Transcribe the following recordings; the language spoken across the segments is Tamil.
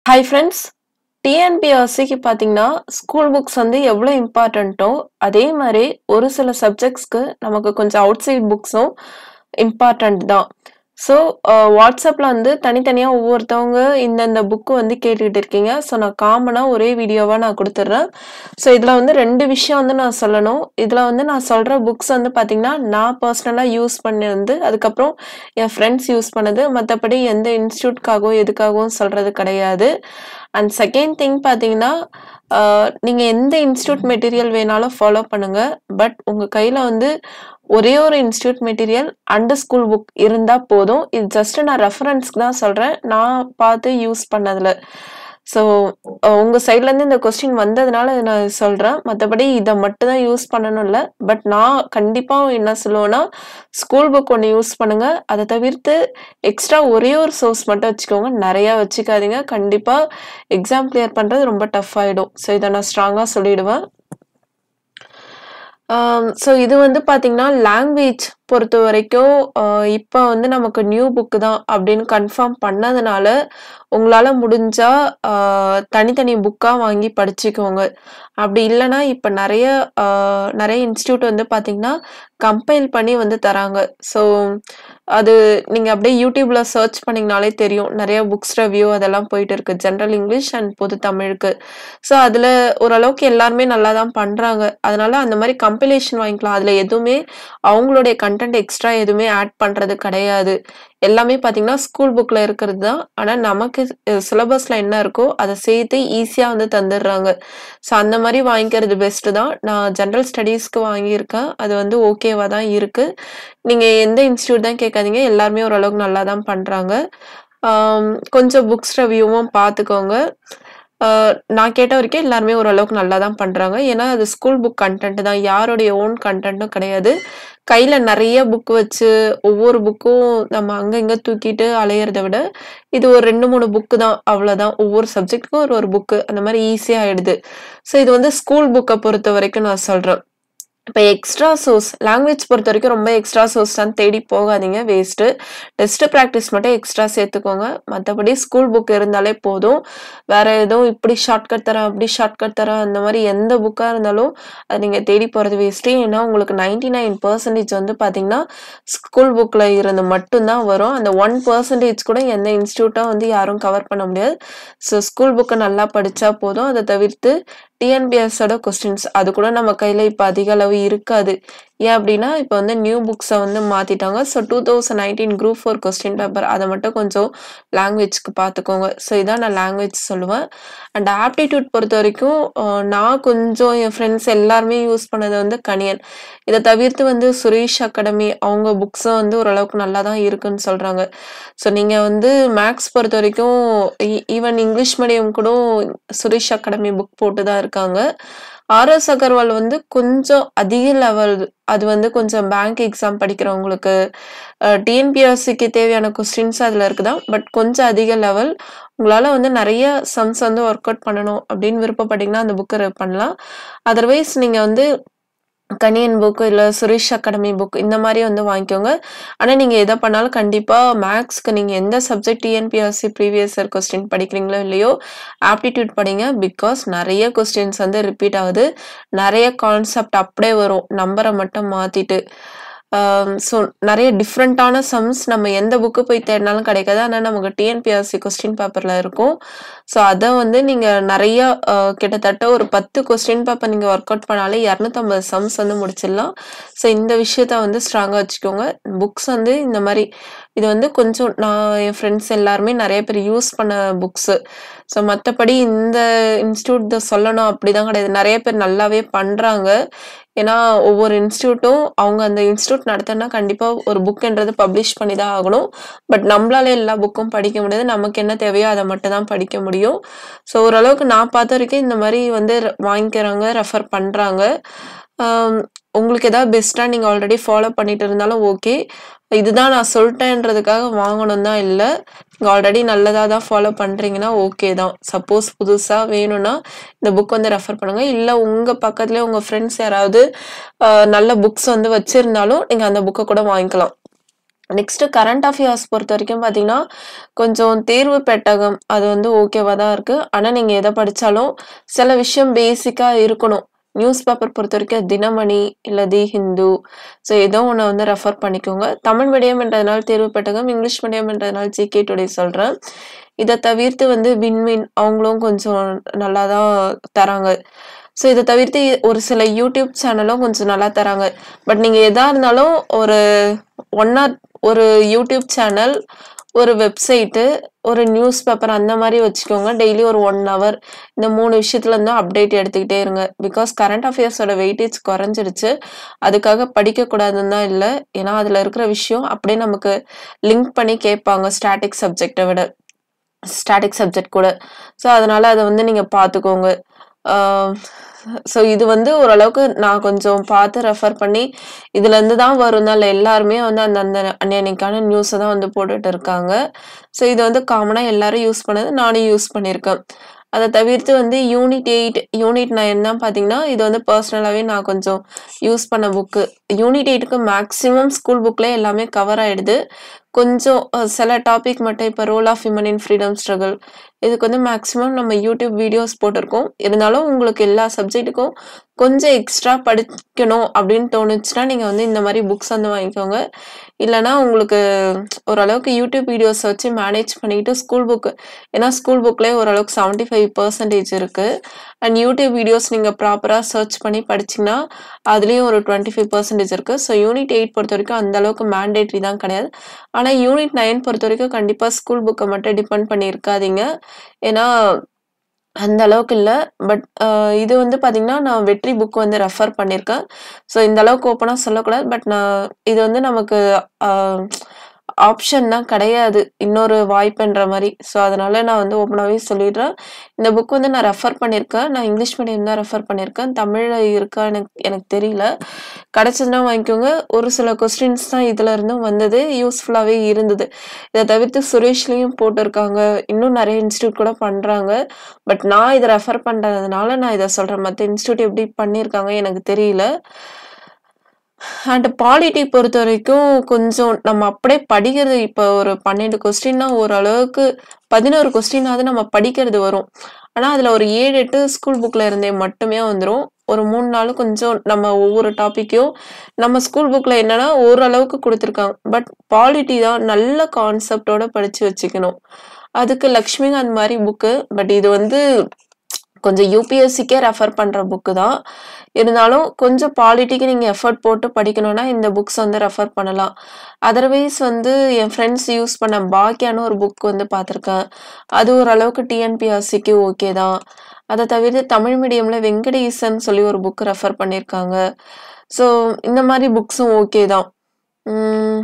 ஹாய் ஃப்ரெண்ட்ஸ் டிஎன்பிஎஸ்சிக்கு பார்த்தீங்கன்னா ஸ்கூல் புக்ஸ் வந்து எவ்வளோ இம்பார்ட்டண்ட்டோ அதே மாதிரி ஒரு சில சப்ஜெக்ட்ஸ்க்கு நமக்கு கொஞ்சம் அவுட் சைட் புக்ஸும் இம்பார்ட்டண்ட் தான் ஸோ வாட்ஸ்அப்பில் வந்து தனித்தனியாக ஒவ்வொருத்தவங்க இந்தந்த புக்கு வந்து கேட்டுக்கிட்டு இருக்கீங்க ஸோ நான் காமனாக ஒரே வீடியோவாக நான் கொடுத்துட்றேன் ஸோ இதில் வந்து ரெண்டு விஷயம் வந்து நான் சொல்லணும் இதில் வந்து நான் சொல்கிற புக்ஸ் வந்து பார்த்திங்கன்னா நான் பர்சனலாக யூஸ் பண்ணது அதுக்கப்புறம் என் ஃப்ரெண்ட்ஸ் யூஸ் பண்ணது மற்றபடி எந்த இன்ஸ்டியூட்காகவும் எதுக்காகவும் சொல்கிறது கிடையாது அண்ட் செகண்ட் திங் பார்த்தீங்கன்னா நீங்கள் எந்த இன்ஸ்டியூட் மெட்டீரியல் வேணாலும் ஃபாலோ பண்ணுங்கள் பட் உங்கள் கையில் வந்து ஒரே ஒரு institute material and school book இருந்தால் போதும் இது ஜஸ்ட் நான் ரெஃபரன்ஸ்க்கு தான் சொல்கிறேன் நான் பார்த்து யூஸ் பண்ணதில் ஸோ உங்கள் சைட்லேருந்து இந்த கொஸ்டின் வந்ததுனால இதை நான் சொல்கிறேன் மற்றபடி இதை மட்டும் தான் யூஸ் பண்ணணும் இல்லை பட் நான் கண்டிப்பாக என்ன சொல்லுவேன்னா ஸ்கூல் புக் ஒன்று யூஸ் பண்ணுங்கள் அதை தவிர்த்து எக்ஸ்ட்ரா ஒரே ஒரு சோர்ஸ் மட்டும் வச்சுக்கோங்க நிறையா வச்சுக்காதீங்க கண்டிப்பாக எக்ஸாம் கிளியர் பண்ணுறது ரொம்ப டஃப் ஆகிடும் ஸோ இதை நான் ஸ்ட்ராங்காக சொல்லிடுவேன் ஸோ இது வந்து பார்த்தீங்கன்னா லாங்குவேஜ் பொறுத்த வரைக்கும் இப்போ வந்து நமக்கு நியூ புக்கு தான் அப்படின்னு கன்ஃபார்ம் பண்ணதுனால உங்களால் முடிஞ்சால் தனித்தனி புக்காக வாங்கி படிச்சுக்கோங்க அப்படி இல்லைன்னா இப்போ நிறைய நிறைய இன்ஸ்டியூட் வந்து பார்த்திங்கன்னா கம்பைல் பண்ணி வந்து தராங்க ஸோ அது நீங்கள் அப்படியே யூடியூப்பில் சர்ச் பண்ணிங்கனாலே தெரியும் நிறைய புக்ஸ் ரிவ்யூ அதெல்லாம் போயிட்டு இருக்கு ஜென்ரல் இங்கிலீஷ் அண்ட் பொது தமிழுக்கு ஸோ அதில் ஓரளவுக்கு எல்லாருமே நல்லா தான் பண்ணுறாங்க அதனால அந்த மாதிரி கம்பைலேஷன் வாங்கிக்கலாம் அதில் எதுவுமே அவங்களுடைய கண்டென்ட் எக்ஸ்ட்ரா எதுவுமே ஆட் பண்ணுறது கிடையாது எல்லாமே பார்த்தீங்கன்னா ஸ்கூல் புக்கில் இருக்கிறது தான் ஆனால் நமக்கு சிலபஸில் என்ன இருக்கோ அதை சேர்த்து ஈஸியாக வந்து தந்துடுறாங்க ஸோ அந்த மாதிரி வாங்கிக்கிறது பெஸ்ட்டு தான் நான் ஜென்ரல் ஸ்டடீஸ்க்கு வாங்கியிருக்கேன் அது வந்து ஓகேவாக தான் இருக்குது நீங்கள் எந்த இன்ஸ்டியூட் தான் கேட்காதீங்க எல்லாருமே ஓரளவுக்கு நல்லா தான் பண்ணுறாங்க கொஞ்சம் புக்ஸ் ரிவ்யூவும் பார்த்துக்கோங்க நான் கேட்ட வரைக்கும் எல்லாருமே ஓரளவுக்கு நல்லா தான் பண்ணுறாங்க ஏன்னா அது ஸ்கூல் புக் கண்டென்ட் தான் யாருடைய ஓன் கண்டென்ட்டும் கிடையாது கையில் நிறைய புக் வச்சு ஒவ்வொரு புக்கும் நம்ம அங்கே இங்கே தூக்கிட்டு அலையிறத விட இது ஒரு ரெண்டு மூணு புக்கு தான் அவ்வளோதான் ஒவ்வொரு சப்ஜெக்ட்டுக்கும் ஒரு ஒரு புக்கு அந்த மாதிரி ஈஸியாக ஆயிடுது ஸோ இது வந்து ஸ்கூல் புக்கை பொறுத்த வரைக்கும் நான் சொல்கிறேன் இப்போ எக்ஸ்ட்ரா சோர்ஸ் லாங்குவேஜ் பொறுத்த வரைக்கும் ரொம்ப எக்ஸ்ட்ரா சோர்ஸ் தான் தேடி போகாதீங்க வேஸ்ட்டு டெஸ்ட் ப்ராக்டிஸ் மட்டும் எக்ஸ்ட்ரா சேர்த்துக்கோங்க மற்றபடி ஸ்கூல் புக் இருந்தாலே போதும் வேற எதுவும் இப்படி ஷார்ட்கட் தரேன் அப்படி ஷார்ட்கட் தரேன் அந்த மாதிரி எந்த புக்காக இருந்தாலும் அது நீங்கள் தேடி போகிறது வேஸ்ட்டு ஏன்னா உங்களுக்கு நைன்டி நைன் பர்சன்டேஜ் வந்து பார்த்தீங்கன்னா ஸ்கூல் புக்கில் இருந்து மட்டும்தான் வரும் அந்த ஒன் பர்சன்டேஜ் கூட எந்த இன்ஸ்டியூட்டாக வந்து யாரும் கவர் பண்ண முடியாது ஸோ ஸ்கூல் புக்கை நல்லா படித்தா போதும் அதை தவிர்த்து டிஎன்பிஎஸோட கொஸ்டின்ஸ் அது கூட நம்ம கையில் இப்போ அதிக அளவு இருக்காது ஏன் அப்படின்னா இப்போ வந்து நியூ புக்ஸை வந்து மாற்றிட்டாங்க so two thousand nineteen group four question paper அதை மட்டும் கொஞ்சம் லாங்குவேஜ்க்கு பார்த்துக்கோங்க ஸோ இதான் நான் லாங்குவேஜ் சொல்லுவேன் அண்ட் ஆப்டிடியூட் பொறுத்த வரைக்கும் நான் கொஞ்சம் என் ஃப்ரெண்ட்ஸ் எல்லாருமே யூஸ் பண்ணது வந்து கணியன் இதை தவிர்த்து வந்து சுரேஷ் அகாடமி அவங்க புக்ஸும் வந்து ஓரளவுக்கு நல்லா தான் இருக்குன்னு சொல்கிறாங்க ஸோ நீங்கள் வந்து மேக்ஸ் பொறுத்த வரைக்கும் ஈவன் இங்கிலீஷ் மீடியம் கூட சுரேஷ் அகாடமி புக் போட்டு தான் இருக்காங்க ஆர்எஸ் அகர்வால் வந்து கொஞ்சம் அதிக லெவல் அது வந்து கொஞ்சம் பேங்க் எக்ஸாம் படிக்கிறவங்களுக்கு டிஎன்பிஎஸ்சிக்கு தேவையான கொஸ்டின்ஸ் அதில் இருக்குதான் பட் கொஞ்சம் அதிக லெவல் உங்களால் வந்து நிறைய சம்ஸ் வந்து ஒர்க் அவுட் பண்ணணும் அப்படின்னு விருப்பப்பட்டீங்கன்னா அந்த புக்கை பண்ணலாம் அதர்வைஸ் நீங்கள் வந்து கணியன் புக்கு இல்லை சுரேஷ் அகாடமி புக் இந்த மாதிரி வந்து வாங்கிக்கோங்க ஆனால் நீங்கள் எதை பண்ணாலும் கண்டிப்பாக மேக்ஸ்க்கு நீங்கள் எந்த subject TNPSC previous year question படிக்கிறீங்களோ இல்லையோ ஆப்டிடியூட் படிங்க பிகாஸ் நிறைய கொஸ்டின்ஸ் வந்து ரிப்பீட் ஆகுது நிறைய கான்செப்ட் அப்படியே வரும் நம்பரை மட்டும் மாற்றிட்டு ஸோ நிறைய டிஃப்ரெண்ட்டான சம்ஸ் நம்ம எந்த புக்கு போய் தேடினாலும் கிடைக்காது ஆனால் நமக்கு டிஎன்பிஎஸ்சி கொஸ்டின் பேப்பரில் இருக்கும் ஸோ அதை வந்து நீங்கள் நிறைய கிட்டத்தட்ட ஒரு பத்து கொஸ்டின் பேப்பர் நீங்கள் ஒர்க் அவுட் பண்ணாலே இரநூத்தம்பது சம்ஸ் வந்து முடிச்சிடலாம் ஸோ இந்த விஷயத்த வந்து ஸ்ட்ராங்காக வச்சுக்கோங்க புக்ஸ் வந்து இந்த மாதிரி இது வந்து கொஞ்சம் நான் என் ஃப்ரெண்ட்ஸ் எல்லாருமே நிறைய பேர் யூஸ் பண்ண புக்ஸு ஸோ மற்றபடி இந்த இன்ஸ்டியூட் சொல்லணும் அப்படி தான் கிடையாது நிறைய பேர் நல்லாவே பண்ணுறாங்க ஏன்னா ஒவ்வொரு இன்ஸ்டியூட்டும் அவங்க அந்த இன்ஸ்டியூட் நடத்தினா கண்டிப்பாக ஒரு புக்ன்றது பப்ளிஷ் பண்ணி தான் ஆகணும் பட் நம்மளால எல்லா புக்கும் படிக்க முடியாது நமக்கு என்ன தேவையோ அதை மட்டும் தான் படிக்க முடியும் ஸோ ஓரளவுக்கு நான் பார்த்த வரைக்கும் இந்த மாதிரி வந்து வாங்கிக்கிறாங்க ரெஃபர் பண்ணுறாங்க உங்களுக்கு ஏதாவது பெஸ்ட்டாக நீங்கள் ஆல்ரெடி ஃபாலோ பண்ணிட்டு இருந்தாலும் ஓகே இதுதான் நான் சொல்லிட்டேன்றதுக்காக வாங்கணும் தான் இல்லை நீங்கள் ஆல்ரெடி நல்லதாக தான் ஃபாலோ பண்ணுறீங்கன்னா ஓகே தான் சப்போஸ் புதுசாக வேணும்னா இந்த புக் வந்து ரெஃபர் பண்ணுங்கள் இல்லை உங்கள் பக்கத்துலேயே உங்கள் ஃப்ரெண்ட்ஸ் யாராவது நல்ல புக்ஸ் வந்து வச்சுருந்தாலும் நீங்கள் அந்த புக்கை கூட வாங்கிக்கலாம் நெக்ஸ்ட்டு கரண்ட் அஃபேர்ஸ் பொறுத்த வரைக்கும் பார்த்தீங்கன்னா, கொஞ்சம் தேர்வு பெட்டகம் அது வந்து ஓகேவா தான் இருக்கு. ஆனா நீங்க எத படிச்சாலும் சில விஷயம் பேசிக்கா இருக்கணும். நியூஸ் பேப்பர் பொறுத்தவரைக்கும் தினமணி, இல்ல தி ஹிந்து ஸோ ஏதோ ஒண்ண வந்து ரெஃபர் பண்ணிக்கோங்க. தமிழ் மீடியம்ன்றதுனால தேர்வு பெட்டகம், இங்கிலீஷ் மீடியம்ன்றதுனால ஜிகே டுடே சொல்றேன். இத தவிர்த்து வந்து விண்மீன் அவங்களும் கொஞ்சம் நல்லா தான் தராங்க. ஸோ இத தவிர்த்து ஒரு சில யூடியூப் சேனலும் கொஞ்சம் நல்லா தராங்க. பட் நீங்க எதா இருந்தாலும் ஒரு 1 ஆர் ஒரு யூடியூப் சேனல், ஒரு வெப்சைட்டு, ஒரு நியூஸ் பேப்பர் அந்த மாரி வச்சுக்கோங்க. டெய்லி ஒரு 1 ஹவர் இந்த 3 விஷயத்துல இருந்தும் அப்டேட் எடுத்துக்கிட்டே இருங்க. பிகாஸ் கரண்ட் அஃபேர்ஸோட வெயிட்டேஜ் குறைஞ்சிருச்சு. அதுக்காக படிக்கக்கூடாதுன்னு தான் இல்ல. ஏன்னா அதுல இருக்கிற விஷயம் அப்படியே நமக்கு லிங்க் பண்ணி கேட்பாங்க ஸ்டாட்டிக் சப்ஜெக்ட்ட விட. ஸ்டாட்டிக் சப்ஜெக்ட் கூட. ஸோ அதனால அத வந்து நீங்க பார்த்துக்கோங்க. ஆ ஸோ இது வந்து ஓரளவுக்கு நான் கொஞ்சம் பார்த்து ரெஃபர் பண்ணி இதுலருந்து தான் வரும் தான் இல்ல. எல்லாருமே வந்து அந்தந்த அன்னன்னைக்கான நியூஸ தான் வந்து போட்டுட்டு இருக்காங்க. ஸோ இது வந்து காமனா எல்லாரும் யூஸ் பண்ணது. நானும் யூஸ் பண்ணியிருக்கேன். அத தவிர்த்து வந்து யூனிட் 8, யூனிட் 9 தான் பார்த்தீங்கன்னா, இது வந்து பெர்சனலாவே நான் கொஞ்சம் யூஸ் பண்ண புக்கு. யூனிட் 8க்கு மேக்ஸிமம் ஸ்கூல் புக்லயே எல்லாமே கவர் ஆயிடுது. கொஞ்சம் அ சில டாபிக் மட்டும் இப்ப role of women in freedom struggle இதுக்கு வந்து மேக்ஸிமம் நம்ம யூடியூப் வீடியோஸ் போட்டிருக்கோம். இருந்தாலும் உங்களுக்கு எல்லா சப்ஜெக்ட்டுக்கும் கொஞ்சம் எக்ஸ்ட்ரா படிக்கணும் அப்படின்னு தோணுச்சுன்னா, நீங்க வந்து இந்த மாரி புக்ஸ் வந்து வாங்கிக்கோங்க. இல்லன்னா உங்களுக்கு ஓரளவுக்கு யூடியூப் வீடியோஸ வச்சு மேனேஜ் பண்ணிட்டு ஸ்கூல் புக் ஏன்னா ஸ்கூல் புக்லயே ஓரளவுக்கு 75% இருக்கு. அண்ட் யூடியூப் வீடியோஸ் நீங்க ப்ராப்பரா சர்ச் பண்ணி படிச்சீங்கன்னா, அதுலயும் ஒரு 25% இருக்கு. ஸோ யூனிட் 8 பொறுத்தவரைக்கும் அந்த அளவுக்கு மேண்டேட்டரி தான் கிடையாது. ஆனா யூனிட் 9 பொறுத்தவரைக்கும் கண்டிப்பா ஸ்கூல் புக்க மட்டும் டிபெண்ட் பண்ணி இருக்காதீங்க. ஏன்னா அந்த அளவுக்கு இல்ல. பட் அ இது வந்து பார்த்தீங்கன்னா, நான் வெற்றி புக் வந்து ரெஃபர் பண்ணியிருக்கேன். ஸோ இந்த அளவுக்கு ஓப்பனா சொல்லக்கூடாது. பட் நான் இது வந்து நமக்கு அ ஆப்ஷன் தான் கிடையாது. இன்னொரு வாய்ப்புன்ற மாரி. ஸோ அதனால நான் வந்து ஓப்பனாவே சொல்லிடுறேன். இந்த புக் வந்து நான் ரெஃபர் பண்ணியிருக்கேன். நான் இங்கிலீஷ் மீடியம் தான் ரெஃபர் பண்ணியிருக்கேன். தமிழ்ல இருக்கா எனக்கு எனக்கு தெரியல. கிடைச்சதுன்னா வாங்கிக்கோங்க. ஒரு சில கொஸ்டின்ஸ் தான் இதுல இருந்தும் வந்தது. யூஸ்ஃபுல்லாவே இருந்தது. இத தவிர்த்து சுரேஷ்லயும் போட்டிருக்காங்க. இன்னும் நெறைய இன்ஸ்டிடியூட் கூட பண்றாங்க. பட் நான் இத ரெஃபர் பண்றதுனால நான் இத சொல்றேன். மத்த இன்ஸ்டிடியூட் எப்படி பண்ணியிருக்காங்க எனக்கு தெரியல. அண்ட் பாலிட்டி பொறுத்தவரைக்கும் கொஞ்சம் நம்ம அப்படியே படிக்கிறது இப்ப ஒரு 12 கொஸ்டின்னா ஓரளவுக்கு 11 கொஸ்டினாவது நம்ம படிக்கிறது வரும். ஆனா அதுல ஒரு 7, 8 ஸ்கூல் புக்ல இருந்தே மட்டுமே வந்துரும். ஒரு 3 நாள் கொஞ்சம் நம்ம ஒவ்வொரு டாபிக்கையும் நம்ம ஸ்கூல் புக்ல என்னன்னா ஓரளவுக்கு குடுத்துருக்காங்க. பட் பாலிட்டி தான் நல்ல கான்செப்ட்டோட படிச்சு வச்சுக்கணும். அதுக்கு லக்ஷ்மிகாந்த் மாரி புக்கு. பட் இது வந்து கொஞ்சம் யுபிஎஸ்சிக்கே ரெஃபர் பண்ற புக்கு தான். இருந்தாலும் கொஞ்சம் பாலிட்டிக்கு நீங்க எஃபோர்ட் போட்டு படிக்கணும்னா, இந்த புக்ஸ் வந்து ரெஃபர் பண்ணலாம். அதர்வைஸ் வந்து என் ஃப்ரெண்ட்ஸ் யூஸ் பண்ண பாக்யான்னு ஒரு புக் வந்து பார்த்துருக்கேன். அது ஓரளவுக்கு டிஎன்பிஎஸ்சிக்கு ஓகே தான். அத தவிர்த்து தமிழ் மீடியம்ல வெங்கடேசன் சொல்லி ஒரு புக் ரெஃபர் பண்ணியிருக்காங்க. ஸோ இந்த மாரி புக்ஸும் ஓகே தான். ம்.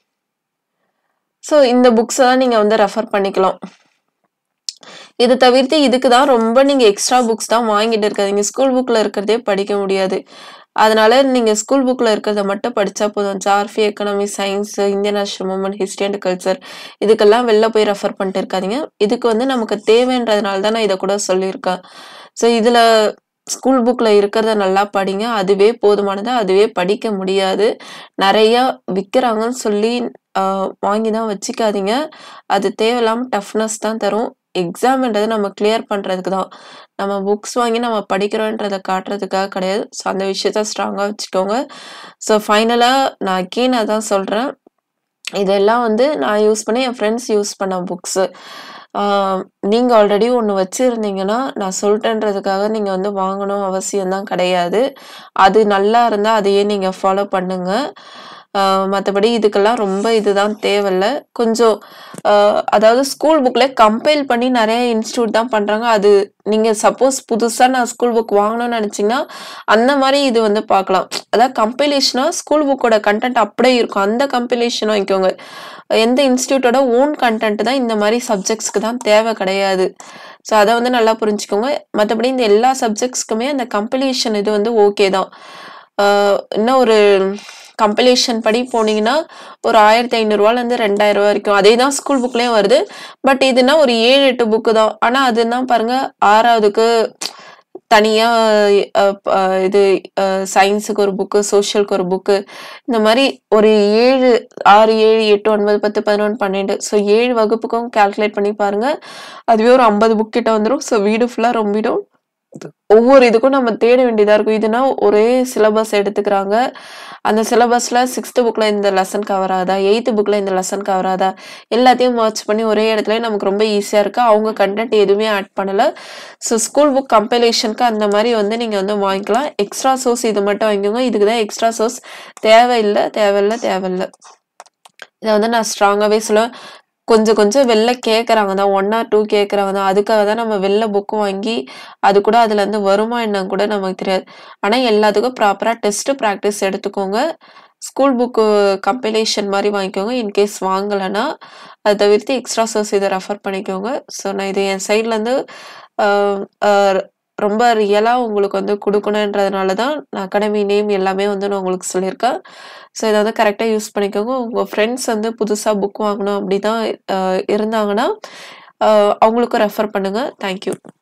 ஸோ இந்த புக்ஸ தான் நீங்க வந்து ரெஃபர் பண்ணிக்கலாம். இது தவிர்த்து இதுக்கு தான் ரொம்ப நீங்க எக்ஸ்ட்ரா புக்ஸ் தான் வாங்கிட்டு இருக்காதீங்க. ஸ்கூல் புக்ல இருக்கிறதே படிக்க முடியாது. அதனால நீங்க ஸ்கூல் புக்ல இருக்கிறத மட்டும் படிச்சா போதும். Geography, economy, science, Indian national movement, history and culture இதுக்கெல்லாம் வெளில போய் ரெஃபர் பண்ணிட்டு இருக்காதீங்க. இதுக்கு வந்து நமக்கு தேவைன்றதுனால தான் நான் இத கூட சொல்லியிருக்கேன். ஸோ இதுல ஸ்கூல் புக்ல இருக்கிறத நல்லா படிங்க. அதுவே போதுமானது. அதுவே படிக்க முடியாது. நெறையா விக்கிறாங்கன்னு சொல்லி அ வாங்கி தான் வச்சுக்காதீங்க. அது தேவையில்லாம டஃப்னஸ் தான் தரும். எக்ஸாம்ன்றது நம்ம கிளியர் பண்றதுக்கு தான். நம்ம புக்ஸ் வாங்கி நம்ம படிக்கிறோன்றத காட்டுறதுக்காக கிடையாது. ஸோ அந்த விஷயத்த ஸ்ட்ராங்கா வச்சுக்கோங்க. ஸோ ஃபைனலா நான் அகெயின் அதான் சொல்றேன். இதெல்லாம் வந்து நான் யூஸ் பண்ணி என் ஃப்ரெண்ட்ஸ் யூஸ் பண்ண புக்ஸு. ஆ நீங்க ஆல்ரெடி ஒண்ணு வச்சிருந்தீங்கன்னா, நான் சொல்ட்டேன்றதுக்காக நீங்க வந்து வாங்கணும் அவசியம் தான் கிடையாது. அது நல்லா இருந்தா அதையே நீங்க ஃபாலோ பண்ணுங்க. ஆ மத்தபடி இதுக்கெல்லாம் ரொம்ப இதுதான் தேவையில்ல. கொஞ்சம் அ அதாவது ஸ்கூல் புக்ல கம்பைல் பண்ணி நெறைய இன்ஸ்டிடியூட் தான் பண்றாங்க. அது நீங்க சப்போஸ் புதுசா நான் ஸ்கூல் புக் வாங்கணும்னு நெனச்சீங்கன்னா, அந்த மாரி இது வந்து பார்க்கலாம். அதாவது கம்பைலேஷனா ஸ்கூல் புக்கோட கன்டென்ட் அப்படியே இருக்கும். அந்த கம்பைலேஷன் வாங்கிக்கோங்க. எந்த இன்ஸ்டிடியூட்டோட ஓன் கன்டென்ட் தான் இந்த மாரி சப்ஜெக்ட்ஸ்க்கு தான் தேவை கிடையாது. ஸோ அத வந்து நல்லா புரிஞ்சுக்கோங்க. மத்தபடி இந்த எல்லா சப்ஜெக்ட்ஸ்க்குமே அந்த கம்பைலேஷன் இது வந்து ஓகே தான். ஆ இன்னும் ஒரு கம்பைலேஷன் படி போனீங்கன்னா, ஒரு ரூ. 1500லேருந்து ரூ. 2000 வரைக்கும். அதே தான் ஸ்கூல் புக்லயும் வருது. பட் இதுன்னா ஒரு 7, 8 புக்கு தான். ஆனா அதுன்னா பாருங்க 6வதுக்கு தனியா அ ப இது அ சயின்ஸுக்கு ஒரு புக்கு, சோஷியலுக்கு ஒரு புக்கு இந்த மாரி ஒரு 7 6, 7, 8, 9, 10, 11, 12 ஸோ 7 வகுப்புக்கும் கால்குலேட் பண்ணி பாருங்க. அதுவே ஒரு 50 புக் கிட்ட வந்துரும். ஸோ வீடு ஃபுல்லா ரொம்பிடும். ஒவ்வொரு இதுக்கும் நம்ம தேட வேண்டியதா இருக்கும். இதுனா ஒரே சிலபஸ் எடுத்துக்கிறாங்க. அந்த சிலபஸ்ல 6த் புக்ல இந்த லெசன் கவர் ஆகுதா? 8த் புக்ல இந்த லெசன் கவர் ஆகுதா? எல்லாத்தையும் மர்ஜ் பண்ணி ஒரே இடத்துலயே நமக்கு ரொம்ப ஈஸியா இருக்கு. அவங்க கன்டென்ட் எதுவுமே ஆட் பண்ணல. ஸோ ஸ்கூல் புக் கம்பைலேஷனுக்கு அந்த மாரி வந்து நீங்க வந்து வாங்கிக்கலாம். எக்ஸ்ட்ரா சோர்ஸ் இது மட்டும் வாங்கிக்கோங்க. இதுக்கு தான் எக்ஸ்ட்ரா சோர்ஸ் தேவையில்ல, தேவையில்ல, தேவையில்ல. இத வந்து நான் ஸ்ட்ராங்காவே சொல்லுவேன். கொஞ்சம் கொஞ்சம் வெளில கேட்கறாங்க தான். 1 ஆர் 2 கேட்கறாங்க தான். அதுக்காக தான் நம்ம வெளில புக் வாங்கி, அது கூட அதுலருந்து வருமா என்னன்னு கூட நமக்கு தெரியாது. ஆனா எல்லாத்துக்கும் ப்ராப்பரா டெஸ்ட் பிராக்டிஸ் எடுத்துக்கோங்க. ஸ்கூல் புக்கு கம்பைலேஷன் மாரி வாங்கிக்கோங்க. இன்கேஸ் வாங்கலன்னா, அத தவிர்த்து எக்ஸ்ட்ரா சோர்ஸ் இத ரெஃபர் பண்ணிக்கோங்க. ஸோ நான் இது என் சைட்லருந்து அ அ ரொம்ப ரியலா உங்களுக்கு வந்து குடுக்கணுன்றதுனால தான் நான் அகாடமி நேம் எல்லாமே வந்து நான் உங்களுக்கு சொல்லியிருக்கேன். ஸோ இத வந்து கரெக்ட்டா யூஸ் பண்ணிக்கோங்க. உங்க ஃப்ரெண்ட்ஸ் வந்து புதுசா புக் வாங்கணும் அப்படி தான் அ இருந்தாங்கன்னா, அ அவங்களுக்கும் ரெஃபர் பண்ணுங்க. Thank you.